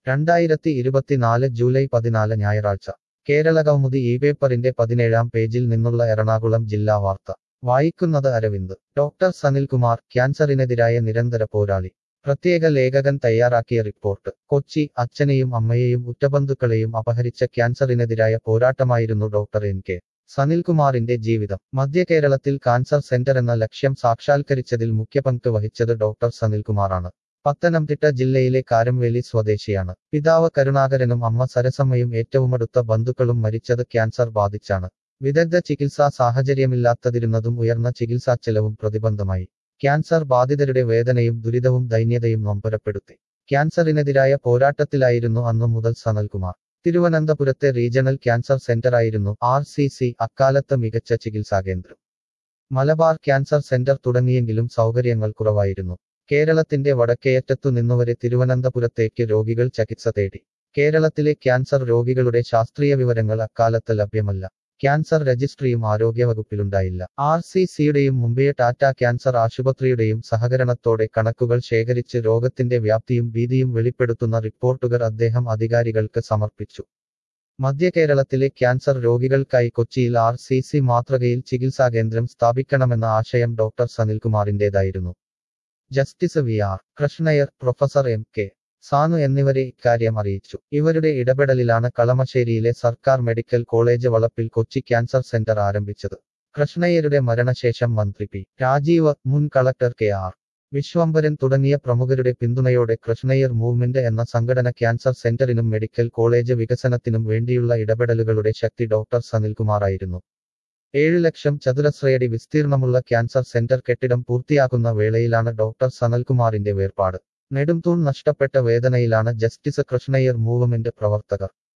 രണ്ടായിരത്തി ഇരുപത്തിനാല് ജൂലൈ പതിനാല് ഞായറാഴ്ച കേരള കൗമുദി ഈ പേപ്പറിന്റെ പതിനേഴാം പേജിൽ നിന്നുള്ള എറണാകുളം ജില്ലാ വാർത്ത വായിക്കുന്നത് അരവിന്ദ് ഡോക്ടർ സനിൽകുമാർ ക്യാൻസറിനെതിരായ നിരന്തര പോരാളി പ്രത്യേക ലേഖകൻ തയ്യാറാക്കിയ റിപ്പോർട്ട് കൊച്ചി അച്ഛനെയും അമ്മയെയും ഉറ്റബന്ധുക്കളെയും അപഹരിച്ച ക്യാൻസറിനെതിരായ പോരാട്ടമായിരുന്നു ഡോക്ടർ എൻ കെ സനിൽകുമാറിന്റെ ജീവിതം മധ്യ കേരളത്തിൽ കാൻസർ സെന്റർ എന്ന ലക്ഷ്യം സാക്ഷാത്കരിച്ചതിൽ മുഖ്യ പങ്ക് വഹിച്ചത് ഡോക്ടർ സനിൽകുമാറാണ് പത്തനംതിട്ട ജില്ലയിലെ കാരംവേലി സ്വദേശിയാണ് പിതാവ് കരുണാകരനും അമ്മ സരസമ്മയും ഏറ്റവുമടുത്ത ബന്ധുക്കളും മരിച്ചത് ക്യാൻസർ ബാധിച്ചാണ് വിദഗ്ധ ചികിത്സാ സാഹചര്യമില്ലാത്തതിരുന്നതും ഉയർന്ന ചികിത്സാ ചെലവും പ്രതിബന്ധമായി ക്യാൻസർ ബാധിതരുടെ വേദനയും ദുരിതവും ദൈന്യതയും നൊമ്പരപ്പെടുത്തി ക്യാൻസറിനെതിരായ പോരാട്ടത്തിലായിരുന്നു അന്നു മുതൽ സനൽകുമാർ തിരുവനന്തപുരത്തെ റീജണൽ ക്യാൻസർ സെന്ററായിരുന്നു ആർ സി സി അക്കാലത്ത് മികച്ച ചികിത്സാകേന്ദ്രം മലബാർ ക്യാൻസർ സെന്റർ തുടങ്ങിയെങ്കിലും സൗകര്യങ്ങൾ കുറവായിരുന്നു കേരളത്തിന്റെ വടക്കേയറ്റത്തു നിന്നുവരെ തിരുവനന്തപുരത്തേക്ക് രോഗികൾ ചികിത്സ തേടി കേരളത്തിലെ ക്യാൻസർ രോഗികളുടെ ശാസ്ത്രീയ വിവരങ്ങൾ അക്കാലത്ത് ലഭ്യമല്ല ക്യാൻസർ രജിസ്ട്രിയും ആരോഗ്യവകുപ്പിലുണ്ടായില്ല ആർ സി സിയുടെയും മുംബൈ ടാറ്റ ക്യാൻസർ ആശുപത്രിയുടെയും സഹകരണത്തോടെ കണക്കുകൾ ശേഖരിച്ച് രോഗത്തിന്റെ വ്യാപ്തിയും ഭീതിയും വെളിപ്പെടുത്തുന്ന റിപ്പോർട്ടുകൾ അദ്ദേഹം അധികാരികൾക്ക് സമർപ്പിച്ചു മധ്യ കേരളത്തിലെ ക്യാൻസർ രോഗികൾക്കായി കൊച്ചിയിൽ ആർ സി സി മാതൃകയിൽ ചികിത്സാകേന്ദ്രം സ്ഥാപിക്കണമെന്ന ആശയം ഡോക്ടർ സനിൽകുമാറിന്റേതായിരുന്നു justice V R Krishnaiyer professor M K Sanu എന്നിവരെ ഇക്കാര്യം അറിയിച്ചു ഇവരുടെ ഇടപെടലിലാണ് കളമശ്ശേരിയിലെ സർക്കാർ മെഡിക്കൽ കോളേജ് വളപ്പിൽ കൊച്ചി ക്യാൻസർ സെന്റർ ആരംഭിച്ചത് കൃഷ്ണയ്യരുടെ മരണശേഷം മന്ത്രി പി രാജീവ് മുൻ കളക്ടർ കെ ആർ വിശ്വംഭരൻ തുടങ്ങിയ പ്രമുഖരുടെ പിന്തുണയോടെ കൃഷ്ണയ്യർ മൂവ്മെന്റ് എന്ന സംഘടന ക്യാൻസർ സെന്ററിനും മെഡിക്കൽ കോളേജ് വികസനത്തിനും വേണ്ടിയുള്ള ഇടപെടലുകളുടെ ശക്തി ഡോക്ടർ സനിൽകുമാറായിരുന്നു ഏഴ് ലക്ഷം ചതുരശ്രയടി വിസ്തീർണമുള്ള ക്യാൻസർ സെന്റർ കെട്ടിടം പൂർത്തിയാക്കുന്ന വേളയിലാണ് ഡോക്ടർ സനൽകുമാറിന്റെ വേർപാട് നെടുംതൂൺ നഷ്ടപ്പെട്ട വേദനയിലാണ് ജസ്റ്റിസ് കൃഷ്ണയ്യർ മൂവ്മെന്റ് പ്രവർത്തകർ